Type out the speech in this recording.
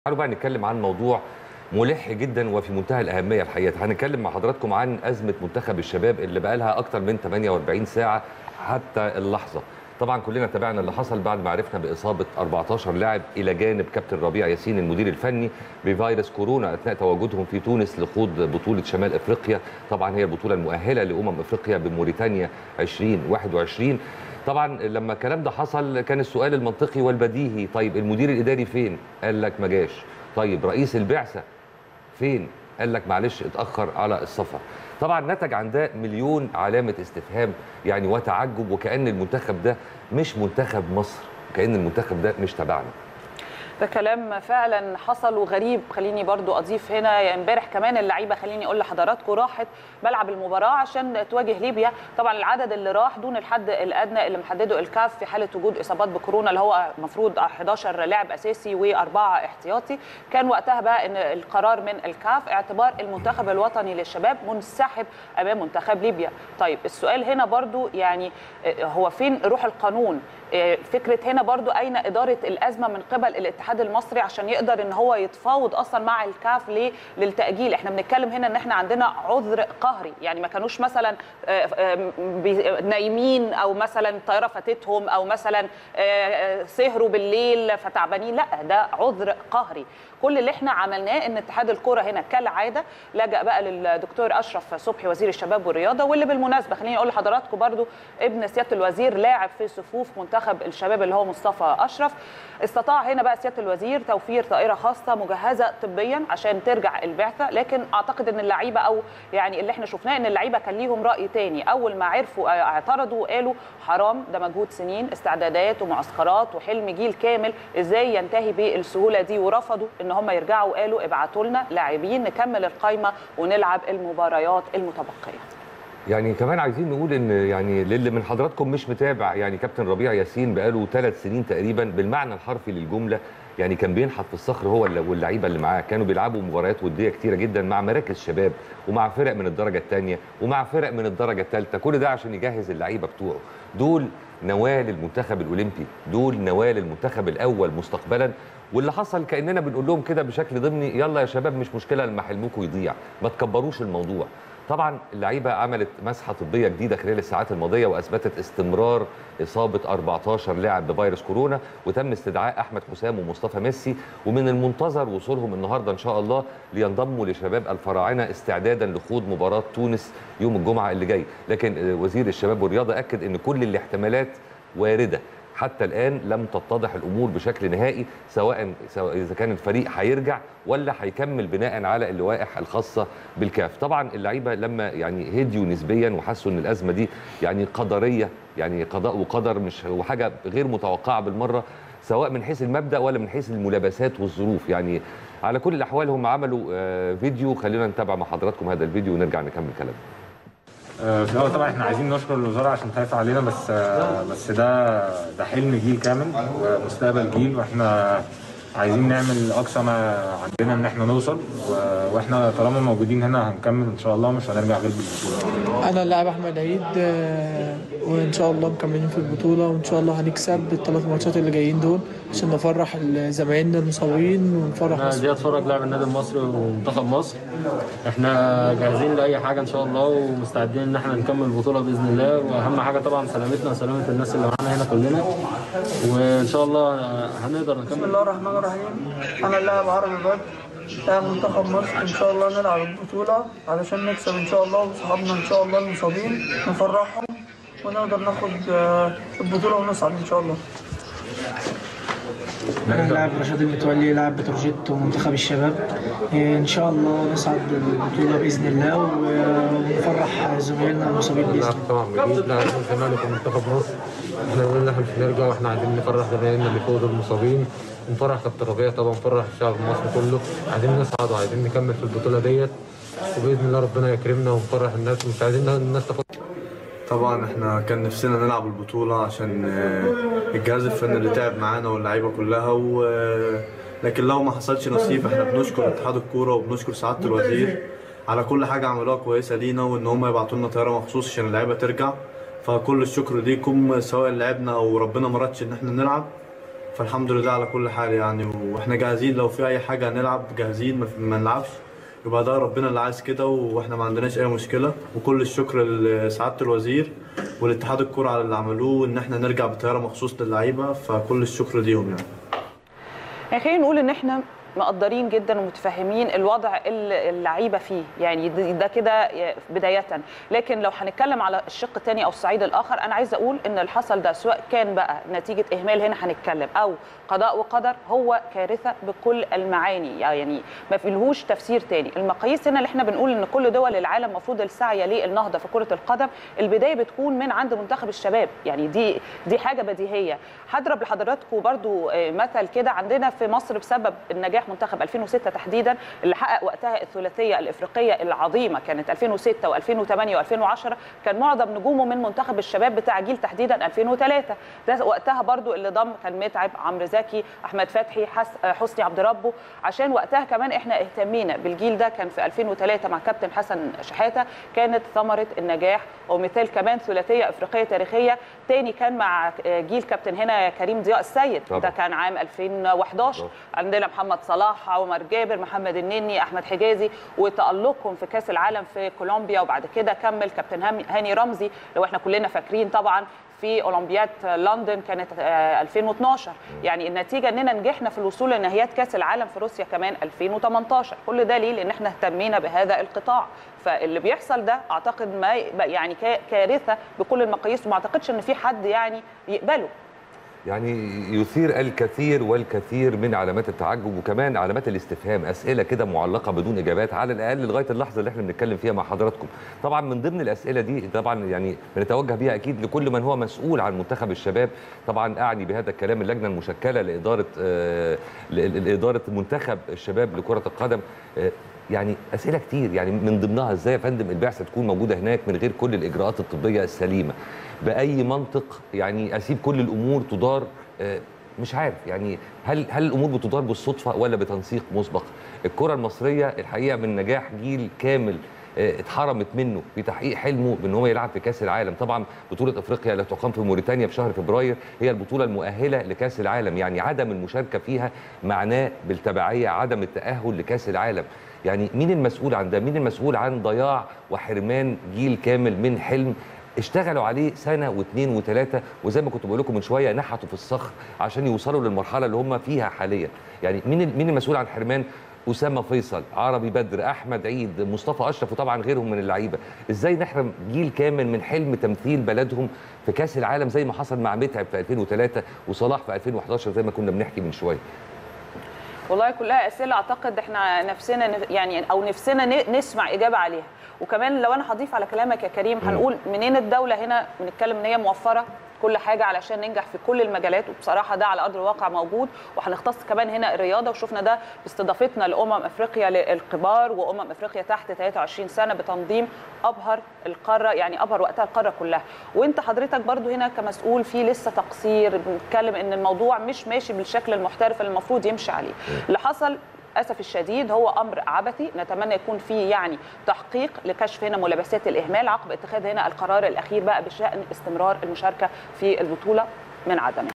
تعالوا بقى نتكلم عن موضوع ملح جدا وفي منتهى الاهميه الحقيقه هنتكلم مع حضراتكم عن ازمه منتخب الشباب اللي بقى لها اكتر من 48 ساعه حتى اللحظه طبعا كلنا تابعنا اللي حصل بعد ما عرفنا باصابه 14 لاعب الى جانب كابتن ربيع ياسين المدير الفني بفيروس كورونا اثناء تواجدهم في تونس لخوض بطوله شمال افريقيا طبعا هي البطوله المؤهله لامم افريقيا بموريتانيا 2021 طبعا لما الكلام ده حصل كان السؤال المنطقي والبديهي طيب المدير الاداري فين قال لك ما جاش طيب رئيس البعثه فين قال لك معلش اتاخر على السفر طبعا نتج عن ده مليون علامه استفهام يعني وتعجب وكان المنتخب ده مش منتخب مصر كان المنتخب ده مش تبعنا ده كلام فعلا حصل وغريب خليني برضو اضيف هنا يعني امبارح كمان اللعيبه خليني اقول لحضراتكم راحت ملعب المباراه عشان تواجه ليبيا طبعا العدد اللي راح دون الحد الادنى اللي محدده الكاف في حاله وجود اصابات بكورونا اللي هو المفروض 11 لاعب اساسي واربعه احتياطي كان وقتها بقى ان القرار من الكاف اعتبار المنتخب الوطني للشباب منسحب امام منتخب ليبيا طيب السؤال هنا برضو يعني هو فين روح القانون فكره هنا برضو اين اداره الازمه من قبل الاتحاد المصري عشان يقدر ان هو يتفاوض اصلا مع الكاف ليه للتاجيل احنا بنتكلم هنا ان احنا عندنا عذر قهري يعني ما كانوش مثلا نايمين او مثلا الطياره فاتتهم او مثلا سهروا بالليل فتعبانين لا ده عذر قهري كل اللي احنا عملناه ان اتحاد الكره هنا كالعاده لجا بقى للدكتور اشرف صبحي وزير الشباب والرياضه واللي بالمناسبه خليني اقول لحضراتكم برضو ابن سياده الوزير لاعب في صفوف منتخب الشباب اللي هو مصطفى اشرف استطاع هنا بقى سياده الوزير توفير طائره خاصه مجهزه طبيا عشان ترجع البعثه لكن اعتقد ان اللعيبه او يعني اللي احنا شفناه ان اللعيبه كان ليهم راي تاني اول ما عرفوا اعترضوا وقالوا حرام ده مجهود سنين استعدادات ومعسكرات وحلم جيل كامل ازاي ينتهي بالسهوله دي ورفضوا ان هم يرجعوا وقالوا ابعتوا لنا لاعبين نكمل القايمه ونلعب المباريات المتبقيه يعني كمان عايزين نقول ان يعني للي من حضراتكم مش متابع يعني كابتن ربيع ياسين بقاله ثلاث سنين تقريبا بالمعنى الحرفي للجمله يعني كان بينحت في الصخر هو واللعيبه اللي معاه كانوا بيلعبوا مباريات وديه كتيره جدا مع مراكز شباب ومع فرق من الدرجه الثانيه ومع فرق من الدرجه الثالثه كل ده عشان يجهز اللعيبه بتوعه دول نواه للمنتخب الاولمبي دول نواه للمنتخب الاول مستقبلا واللي حصل كاننا بنقول لهم كده بشكل ضمني يلا يا شباب مش مشكله لما حلمكم يضيع ما تكبروش الموضوع طبعا اللعيبه عملت مسحه طبيه جديده خلال الساعات الماضيه واثبتت استمرار اصابه 14 لاعب بفيروس كورونا وتم استدعاء احمد حسام ومصطفى ميسي ومن المنتظر وصولهم النهارده ان شاء الله لينضموا لشباب الفراعنه استعدادا لخوض مباراه تونس يوم الجمعه اللي جاي لكن وزير الشباب والرياضه اكد ان كل الاحتمالات وارده حتى الان لم تتضح الامور بشكل نهائي سواء سواء اذا كان الفريق هيرجع ولا هيكمل بناء على اللوائح الخاصه بالكاف طبعا اللعيبه لما يعني هديوا نسبيا وحسوا ان الازمه دي يعني قدريه يعني قضاء وقدر مش وحاجه غير متوقعه بالمره سواء من حيث المبدا ولا من حيث الملابسات والظروف يعني على كل الاحوال هم عملوا فيديو خلينا نتابع مع حضراتكم هذا الفيديو ونرجع نكمل كلامنا في الاول طبعا احنا عايزين نشكر الوزاره عشان خايفه علينا بس بس ده ده حلم جيل كامل ومستقبل جيل واحنا عايزين نعمل اقصى ما عندنا ان احنا نوصل واحنا طالما موجودين هنا هنكمل ان شاء الله مش هنرجع غير بالبطوله. انا اللاعب احمد عيد وان شاء الله مكملين في البطوله وان شاء الله هنكسب الثلاث ماتشات اللي جايين دول عشان نفرح زمايلنا المصابين ونفرح انا دي اتفرج لاعب النادي المصري ومنتخب مصر احنا جاهزين لاي حاجه ان شاء الله ومستعدين ان احنا نكمل البطوله باذن الله واهم حاجه طبعا سلامتنا وسلامه الناس اللي معانا هنا كلنا وان شاء الله هنقدر نكمل بسم الله الرحمن الرحيم انا اللاعب عربي بدر لاعب منتخب مصر ان شاء الله نلعب البطوله علشان نكسب ان شاء الله وصحابنا ان شاء الله المصابين نفرحهم ونقدر ناخد البطوله ونصعد ان شاء الله لاعب رشاد المتولي لاعب بتروجيت ومنتخب الشباب ان شاء الله نصعد البطوله باذن الله ونفرح زمايلنا المصابين باذن الله طبعا جديد لاعب الزمالك ومنتخب مصر احنا قلنا احنا مش هنرجع واحنا عايزين نفرح زمايلنا اللي فوق المصابين ونفرح كابتن ربيع طبعا نفرح الشعب المصري كله عايزين نصعد وعايزين نكمل في البطوله ديت وباذن الله ربنا يكرمنا ونفرح الناس ومش عايزين الناس تاخد طبعا احنا كان نفسنا نلعب البطولة عشان الجهاز الفني اللي تعب معانا واللعيبة كلها و لكن لو ما حصلش نصيب احنا بنشكر اتحاد الكورة وبنشكر سعادة الوزير على كل حاجة عملوها كويسة لينا وان هم يبعتوا لنا طيارة مخصوص عشان اللعيبة ترجع فكل الشكر ليكم سواء لعبنا او ربنا ما رادش ان احنا نلعب فالحمد لله على كل حال يعني واحنا جاهزين لو في اي حاجه هنلعب جاهزين ما, ما نلعبش يبقى ده ربنا اللي عايز كده واحنا ما عندناش اي مشكله وكل الشكر لسعاده الوزير والاتحاد الكوره على اللي عملوه ان احنا نرجع بطياره مخصوص للعيبه فكل الشكر ليهم يعني يعني خلينا نقول ان احنا مقدرين جدا ومتفهمين الوضع اللي اللعيبه فيه يعني ده ده كده بدايه لكن لو هنتكلم على الشق الثاني او الصعيد الاخر انا عايزه اقول ان اللي حصل ده سواء كان بقى نتيجه اهمال هنا هنتكلم او قضاء وقدر هو كارثه بكل المعاني يعني ما فيلهوش تفسير تاني المقاييس هنا اللي احنا بنقول ان كل دول العالم المفروض السعي للنهضه في كره القدم البدايه بتكون من عند منتخب الشباب يعني دي دي حاجه بديهيه هضرب لحضراتكم برضو آه، مثل كده عندنا في مصر بسبب النجاح منتخب 2006 تحديدا اللي حقق وقتها الثلاثيه الافريقيه العظيمه كانت 2006 و2008 و2010 كان معظم نجومه من منتخب الشباب بتاع جيل تحديدا 2003 ده وقتها برضو اللي ضم كان متعب عمرو زكي احمد فتحي حس حسني عبد ربه عشان وقتها كمان احنا اهتمينا بالجيل ده كان في 2003 مع كابتن حسن شحاته كانت ثمره النجاح ومثال كمان ثلاثيه افريقيه تاريخيه تاني كان مع جيل كابتن هنا كريم ضياء السيد طبعا. ده كان عام 2011 عندنا محمد صلاح عمر جابر محمد النني احمد حجازي وتالقهم في كاس العالم في كولومبيا وبعد كده كمل كابتن هامي- هاني رمزي لو احنا كلنا فاكرين طبعا في اولمبياد لندن كانت آه، 2012 يعني النتيجه اننا نجحنا في الوصول لنهائيات كاس العالم في روسيا كمان 2018 كل ده ليه لان احنا اهتمينا بهذا القطاع فاللي بيحصل ده اعتقد ما يعني كا- كارثه بكل المقاييس وما اعتقدش ان في حد يعني يقبله يعني يثير الكثير والكثير من علامات التعجب وكمان علامات الاستفهام اسئله كده معلقه بدون اجابات على الاقل لغايه اللحظه اللي احنا بنتكلم فيها مع حضراتكم طبعا من ضمن الاسئله دي طبعا يعني بنتوجه بيها اكيد لكل من هو مسؤول عن منتخب الشباب طبعا اعني بهذا الكلام اللجنه المشكله لاداره آه ل- لاداره منتخب الشباب لكره القدم آه يعني اسئله كتير يعني من ضمنها ازاي يا فندم البعثه تكون موجوده هناك من غير كل الاجراءات الطبيه السليمه باي منطق يعني اسيب كل الامور تدار آه، مش عارف يعني هل هل الامور بتدار بالصدفه ولا بتنسيق مسبق الكره المصريه الحقيقه من نجاح جيل كامل آه، اتحرمت منه في تحقيق حلمه بان هو يلعب في كاس العالم طبعا بطوله افريقيا اللي تقام في موريتانيا في شهر فبراير هي البطوله المؤهله لكاس العالم يعني عدم المشاركه فيها معناه بالتبعيه عدم التاهل لكاس العالم يعني مين المسؤول عن ده مين المسؤول عن ضياع وحرمان جيل كامل من حلم اشتغلوا عليه سنه واثنين وثلاثه وزي ما كنت بقول لكم من شويه نحتوا في الصخر عشان يوصلوا للمرحله اللي هم فيها حاليا يعني مين مين المسؤول عن حرمان اسامه فيصل عربي بدر احمد عيد مصطفى اشرف وطبعا غيرهم من اللعيبه ازاي نحرم جيل كامل من حلم تمثيل بلدهم في كاس العالم زي ما حصل مع متعب في 2003 وصلاح في 2011 زي ما كنا بنحكي من شويه والله كلها اسئله اعتقد احنا نفسنا نف- يعني او نفسنا ن- نسمع اجابه عليها وكمان لو انا هضيف على كلامك يا كريم هنقول منين الدوله هنا بنتكلم ان هي موفره كل حاجه علشان ننجح في كل المجالات وبصراحه ده على ارض الواقع موجود وهنختص كمان هنا الرياضه وشفنا ده باستضافتنا لامم افريقيا للكبار وامم افريقيا تحت 23 سنه بتنظيم ابهر القاره يعني ابهر وقتها القاره كلها وانت حضرتك برضو هنا كمسؤول في لسه تقصير بنتكلم ان الموضوع مش ماشي بالشكل المحترف اللي المفروض يمشي عليه اللي حصل للاسف الشديد هو امر عبثي نتمنى يكون فيه يعني تحقيق لكشف هنا ملابسات الاهمال عقب اتخاذ هنا القرار الاخير بقى بشان استمرار المشاركه في البطوله من عدمه